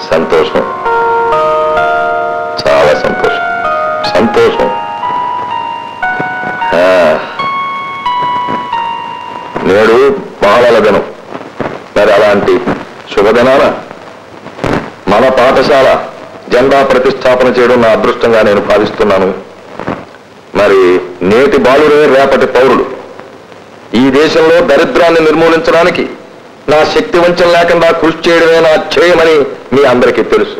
సంతోషం చాలా సంతోషం సంతోషం ఆ, నేడు బాలల దినం మరి అలాంటి శుభదినాన మన పాఠశాల జెండా ప్రతిష్టాపన చేయడం నా అదృష్టంగా నేను భావిస్తున్నాను మరి నేటి బాలురే రేపటి పౌరులు ఈ దేశంలో దరిద్రాన్ని నిర్మూలించడానికి నా శక్తి వంచన లేకుండా కృషి చేయడమే నా చేయమని మీ అందరికీ తెలుసు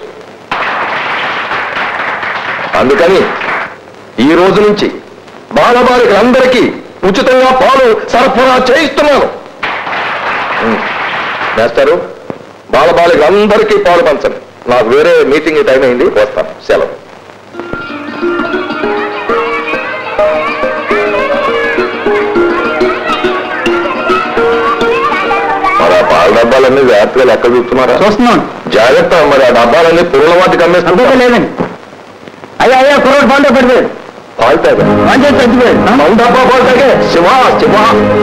అందుకని ఈ రోజు నుంచి బాలబాలికలందరికీ ఉచితంగా పాలు సరఫరా చేయిస్తున్నాను ఉం. మేస్టారు బాలబాలికలందరికీ పాలు పంచండి నాకు వేరే మీటింగ్ టైం అయింది వస్తాను సెలవు మరి ఆ పాల డబ్బాలన్నీ జాగ్రత్తగా లెక్క చూస్తున్నారా చూస్తున్నాను జాగ్రత్త మరి ఆ డబ్బాలన్నీ పురుగుల వాటికి అంతగా అమ్మేస్తున్నారు లేదండి అయ్యా అయ్యా కుర్రోడు పాలు పడిపోయాడు పాలు తాగా పాలు చేసి చచ్చిపోయాడు పాలు డబ్బా పాలు తాగే శివ శివ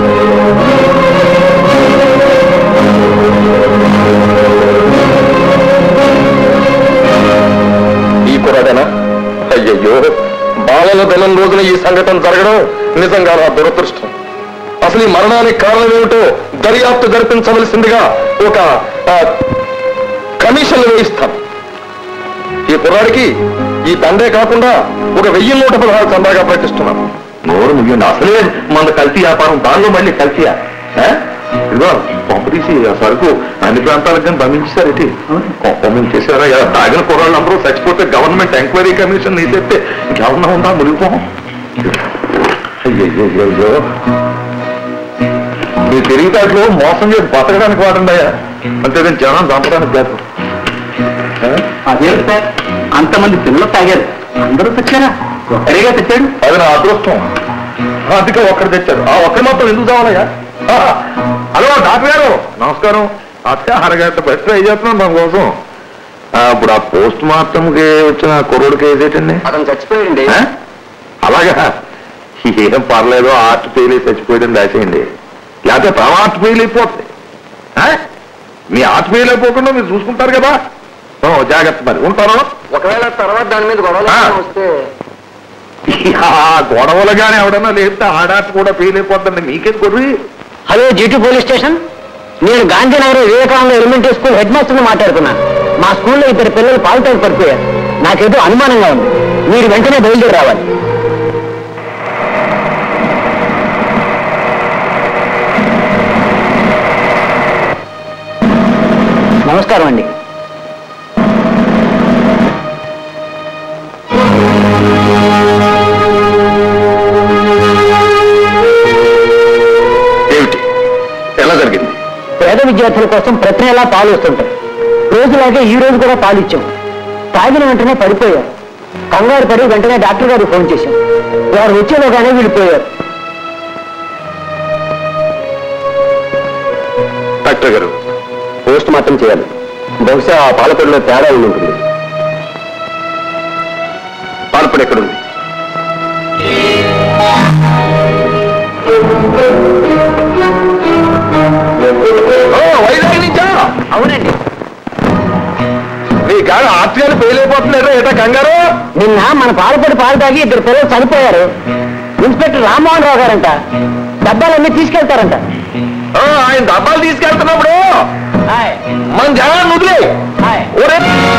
ఈ కుర్రాడేనా అయ్యయ్యో బాలల దినం రోజున ఈ సంఘటన జరగడం నిజంగా నా దురదృష్టం అసలు ఈ మరణానికి కారణం ఏమిటో దర్యాప్తు జరిపించవలసిందిగా ఒక ఆ, కమిషన్ వేయిస్తాం ఈ కుర్రాడికి ఈ తండ్రే కాకుండా ఒక వెయ్యి నూట పదహారు చందాగా ప్రకటిస్తున్నాను నూరు మిలియన్ అసలే మన కల్తీ వ్యాపారం దానిలో మళ్ళీ కల్తీయా ఆ? ఇదిగో పంపు తీసి ఆ సరుకు అన్ని ప్రాంతాలకు కానీ పంపించేశారు పంపించేశారా ఇలా తాగిన కుర్రాళ్ళు అందరూ చచ్చిపోతే గవర్నమెంట్ ఎంక్వైరీ కమిషన్ తీసేస్తే ఇంకెవరన్నా ఉందా మునిగిపోం అయ్యో మీ తిరిగితాట్లో మోసం చేసి బతకడానికి వాడండియా అంతేగాని జనం చంపడానికి కాదు ఆ? అదేంటి సార్ అంతమంది పిల్లలు తాగారు అందరూ తెచ్చారా ఒక్కడిగా తెచ్చాడు అది నా అదృష్టం అందుకే ఒక్కడు తెచ్చారు ఆ ఒక్కడి మొత్తం ఎందుకు చావాలయ్యా ఆ, హలో డాక్టర్ గారు నమస్కారం అత్తే అరగంట బెస్ట్ ట్రై చేస్తున్నాను మన కోసం ఆ, ఇప్పుడు ఆ పోస్ట్ మార్టం కి వచ్చిన కుర్రోడు కేసు ఏంటండి అతను చచ్చిపోయాడండి ఆ? అలాగా ఏం పర్లేదు ఆర్ట్ ఫెయిల్ అయి చచ్చిపోయాడని రాసేయండి లేకపోతే తమ ఆర్ట్ ఫెయిల్ అయిపోతుంది ఆ? మీ ఆర్ట్ ఫెయిల్ అయిపోకుండా మీరు చూసుకుంటారు కదా ఓ, జాగ్రత్త మరి ఉంటారు ఒకవేళ తర్వాత దాని మీద గొడవలు ఆ. వస్తే ఆ గొడవలు కానీ ఎవడన్నా లేకపోతే ఆడాట కూడా ఫెయిల్ అయిపోతుంది మీకేం కొర్రి హలో జీటీ పోలీస్ స్టేషన్ నేను Gandhinagar Vivekananda elementary school head మాస్టర్ని మాట్లాడుతున్నాను మా స్కూల్లో ఇద్దరు పిల్లలు పాలు తాగి పడిపోయారు నాకేదో అనుమానంగా ఉంది మీరు వెంటనే బయలుదేరి రావాలి నమస్కారం అండి ఏమిటి ఎలా జరిగింది పేద విద్యార్థుల కోసం ప్రతి నెలా పాలు వస్తుంటాయి రోజులాగే ఈ రోజు కూడా పాలు ఇచ్చాం తాగిన వెంటనే పడిపోయారు కంగారు పడి వెంటనే డాక్టర్ గారికి ఫోన్ చేశాం వారు వచ్చేలోగానే వెళ్ళిపోయారు డాక్టర్ గారు పోస్ట్ మార్టం చేయాలి బహుశా ఆ పాలపడిలో తేడా ఉండి ఉంటుంది పాల్పడి ఎక్కడుంది ఓ, వైజాగ్ నుంచా అవునండి మీ కాడ ఆత్మీయాలు ఫెయిల్ అయిపోతున్నారు ఏటా కంగారు నిన్న మన పాలపడి పాలు తాగి ఇద్దరు పిల్లలు చనిపోయారు ఇన్స్పెక్టర్ రామ్మోహన్ రావు గారంట డబ్బాలన్నీ తీసుకెళ్తారంట ఆ, ఆయన డబ్బాలు తీసుకెళ్తున్నప్పుడు హాయ్ మన జనాన్ని వదిలే హాయ్ ఒరే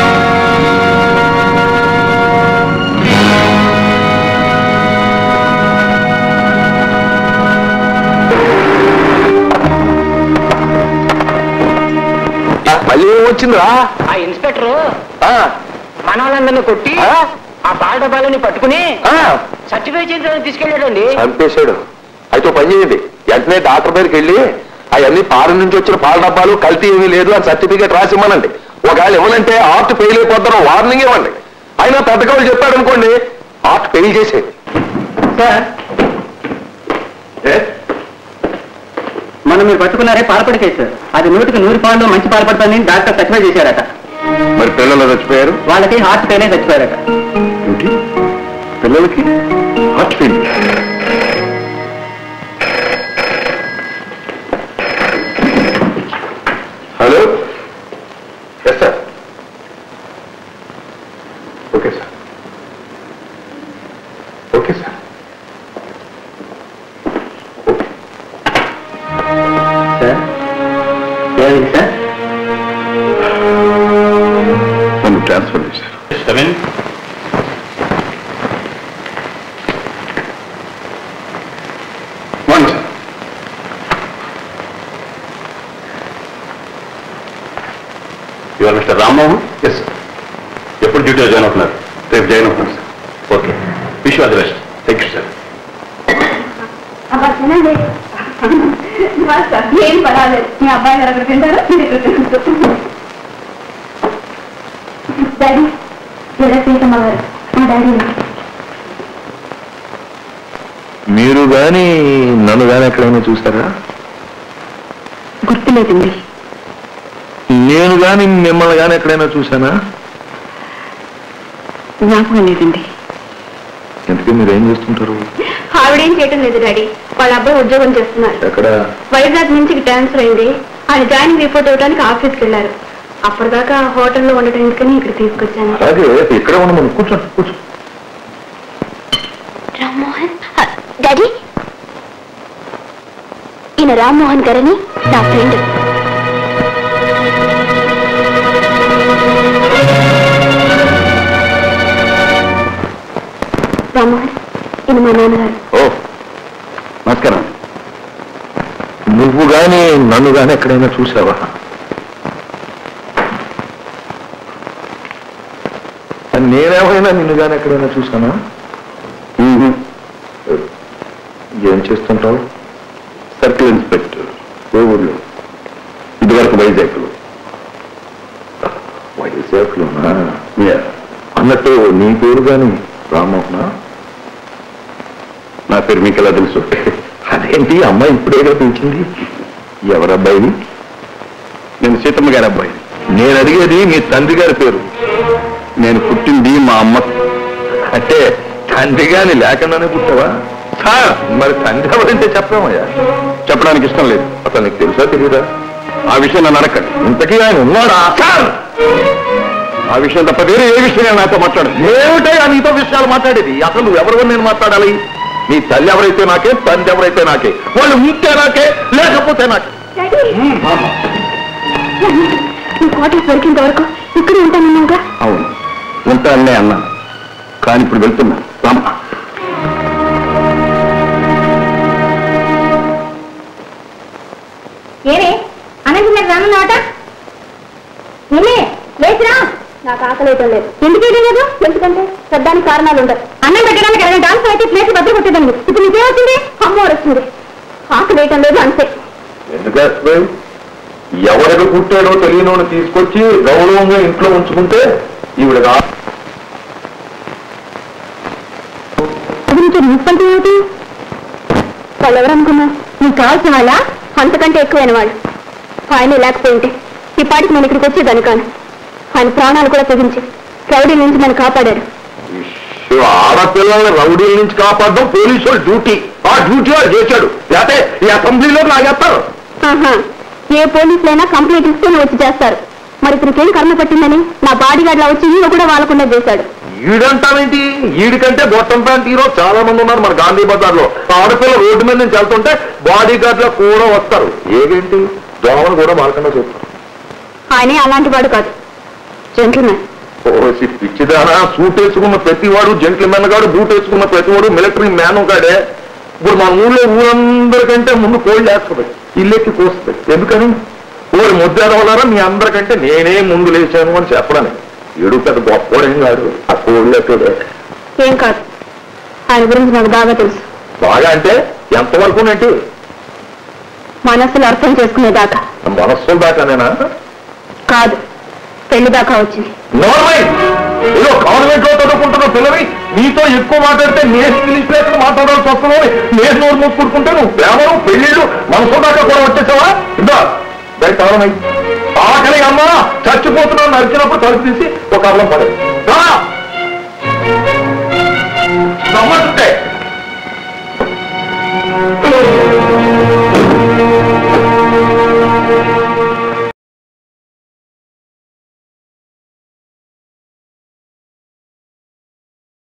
మళ్ళీ ఏం వచ్చిందిరా ఆ ఇన్స్పెక్టర్ ఆ, మన వాళ్ళందరినీ కొట్టి ఆ? ఆ పాల డబ్బాలని పట్టుకుని ఆ, సర్టిఫై చేయించడానికి తీసుకెళ్ళాడండి చంపేశాడు అయితే ఓ పని చేయండి వెంటనే డాక్టర్ దగ్గరికి వెళ్ళి అవన్నీ పాల నుంచి వచ్చిన పాల డబ్బాలు కల్తీ ఏమీ లేదు అని సర్టిఫికేట్ రాసి ఇవ్వనండి ఒకవేళ ఇవ్వనంటే ఆర్ట్ ఫెయిల్ అయిపోతారో వార్నింగ్ ఇవ్వండి అయినా పెద్ద కవులు చెప్పాడు అనుకోండి ఆర్ట్ ఫెయిల్ చేసేది సార్ మనం మీరు పట్టుకున్నారే పాలపడి కేసు అది నూటికి నూరు పాలు మంచి పాల్పడుతుందని డాక్టర్ సర్టిఫై చేశారట మరి పిల్లలు చచ్చిపోయారు వాళ్ళకి హార్ట్ ఫెయిల్ చచ్చిపోయారట ఏంటి పిల్లలకి heart fail hello yes sir ఏమైంది సార్ నన్ను ట్రాన్స్ఫర్ చేశారు seven one sir your mister Rammohan yes sir ఎప్పుడు డ్యూటీలో జాయిన్ అవుతున్నారు రేపు జాయిన్ అవుతాను sir okay wish all the best thank you sir అబ్బా తినండి సార్ ఏం పర్వాలేదు మీ అబ్బాయి గారు అక్కడ తింటారు మీరు ఇక్కడ తినచ్చు డాడీ ఎలా సీతమ్మ గారు మా డాడీ మీరు గాని నన్ను గాని ఎక్కడైనా చూస్తారా గుర్తులేదండి నేను గాని మిమ్మల్ని గాని ఎక్కడైనా చూసానా జ్ఞాపకం లేదండి ఎందుకే మీరు ఏం చేస్తుంటారు ఆవిడేం చేయటం లేదు డాడీ వాళ్ళ అబ్బాయి ఉద్యోగం చేస్తున్నారు ఎక్కడ వైజాగ్ నుంచి ట్రాన్స్ఫర్ అయింది ఆయన జాయినింగ్ రిపోర్ట్ ఇవ్వడానికి ఆఫీస్కి వెళ్ళారు అప్పటిదాకా హోటల్లో ఉండటం ఎందుకని ఇక్కడ తీసుకొచ్చాను అదే ఇక్కడ ఉండమని కూర్చోండి కూర్చో రామ్మోహన్ డాడీ ఈయన రామ్మోహన్ గారని నా ఫ్రెండ్ రామ్మోహన్ ఈయన మా నాన్నగారు ఓ నమస్కారం నువ్వు గాని నన్ను గాని ఎక్కడైనా చూసావా నేనేమైనా నిన్ను గాని ఎక్కడైనా చూసానా ఏం చేస్తుంటావు సర్కిల్ ఇన్స్పెక్టర్ ఏ ఊళ్ళో ఇదివరకు వైజాగ్లో వైజాగ్లోనా Yeah. అన్నట్టు నీ పేరు గాని రామ్మోహనా నా పేరు మీకు ఎలా తెలుసు అదేంటి అమ్మాయి ఇప్పుడేగా పిలిచింది ఎవరబ్బాయి నేను సీతమ్మ గారి అబ్బాయి నేను అడిగేది మీ తండ్రి గారి పేరు నేను పుట్టింది మా అమ్మ అంటే తండ్రి గాని లేకుండానే పుట్టావా సార్ మరి తండ్రి ఎవరంటే చెప్పామయ్యా చెప్పడానికి ఇష్టం లేదు అసలు నీకు తెలుసా తెలియదా ఆ విషయం నన్ను అడగండి ఇంతకీ ఆయన ఉన్నాడా సార్ ఆ విషయం తప్ప వేరే ఏ విషయం నేను నాతో మాట్లాడు ఏమిటయ్యా నీతో విషయాలు మాట్లాడేది అసలు నువ్వు ఎవరితో నేను మాట్లాడాలి నీ తల్లి ఎవరైతే నాకే తండ్రి ఎవరైతే నాకే వాళ్ళు ఉంటే నాకే లేకపోతే నాకే డాడీ నీ క్వార్టర్స్ దొరికినంత వరకు ఇక్కడే ఉంటానన్నాగా అవును ఉంటానే అన్నాను కానీ ఇప్పుడు వెళ్తున్నా రామ్మా ఏరే అనంతరం రానున్నావట నేనే లేచిరా నాకు ఆకలి లేదు ఎందుకు వేయడం లేదు ఎందుకంటే పెద్దానికి కారణాలు ఉండవు అన్నం పెట్టడానికి ఎవరైనా డాన్స్ అయితే ప్లేస్ భద్ర కొట్టేదండి ఇప్పుడు నీకేమవుతుంది అమ్మ వస్తుంది ఆకలి వేయటం లేదు అంతే ఎందుకు వేస్తావు? ఎవరికి పుట్టాడో తెలియనోని తీసుకొచ్చి గౌరవంగా ఇంట్లో ఉంచుకుంటే ఈవిడ రా గురించి నువ్వంటే ఏమిటి వాళ్ళు ఎవరనుకున్నా నీకు కావాల్సిన వాళ్ళ అంతకంటే ఎక్కువైన వాళ్ళు ఆయన లేకపోయింటే ఈ పాటికి నేను ఇక్కడికి వచ్చేదాన్ని కాను ఆయన ప్రాణాలు కూడా తెగించి రౌడీ నుంచి నన్ను కాపాడారు ఈ ఆడపిల్లల్ని రౌడీల నుంచి కాపాడడం పోలీసుల డ్యూటీ ఆ డ్యూటీ వాడు చేశాడు లేకపోతే ఈ అసెంబ్లీలో లాగేస్తారు ఆహా ఏ పోలీసులైనా కంప్లైంట్ ఇస్తేనే వచ్చి చేస్తారు మరి ఇతనికేం కర్మ పట్టిందని నా బాడీ గార్డ్లా వచ్చి ఈయన కూడా వాళ్ళకుండా చేశాడు ఈడంటావేంటి ఈడికంటే బొట్టం ప్యాంట్ హీరో చాలా మంది ఉన్నారు మన గాంధీ బజార్ లో ఆడపిల్ల రోడ్డు మీద నుంచి వెళ్తుంటే బాడీ గార్డ్ లో కూడా వస్తారు ఏదేంటి దోమలు కూడా వాళ్ళకన్నా చూస్తారు ఆయనే అలాంటి వాడు కాదు జంటున్నాను ఓసి పిచ్చిదానా సూట్ వేసుకున్న ప్రతివాడు జెంట్మెన్ గాడు బూట్ వేసుకున్న ప్రతివాడు మిలిటరీ మ్యాన్ కాడే ఇప్పుడు మన ఊళ్ళో ఊరందరికంటే ముందు కోళ్ళు వేస్తుంది ఇల్లెక్కి కోస్తుంది ఎందుకని ఓడి ముద్దేదవలారా మీ అందరికంటే నేనే ముందు లేచాను అని చెప్పడానికి ఏడు పెద్ద గొప్పవాడేం కాదు ఆ కోళ్ళు ఎక్కడే ఏం కాదు ఆయన గురించి నాకు బాగా తెలుసు బాగా అంటే ఎంతవరకు ఏంటి మనస్సులో అర్థం చేసుకునేదాకా మనస్సుల దాకానేనా కాదు పెళ్లి దాకా వచ్చింది నోర్మై ఏదో కాన్వెంట్ లో చదువుకుంటున్న పిల్లవి నీతో ఎక్కువ మాట్లాడితే నేను ఇంగ్లీష్ లేకుండా మాట్లాడాల్సి వస్తుందో అని నేను నోరు మూసుకుంటుంటే నువ్వు ప్రేమను పెళ్లిళ్ళు మనసు దాకా కూడా వచ్చేసావా ఇందా బయట కారణమై ఆకలి అమ్మా చచ్చిపోతున్నాను నరిచినప్పుడు తలుపు తీసి ఒక అల్లం పడదు రా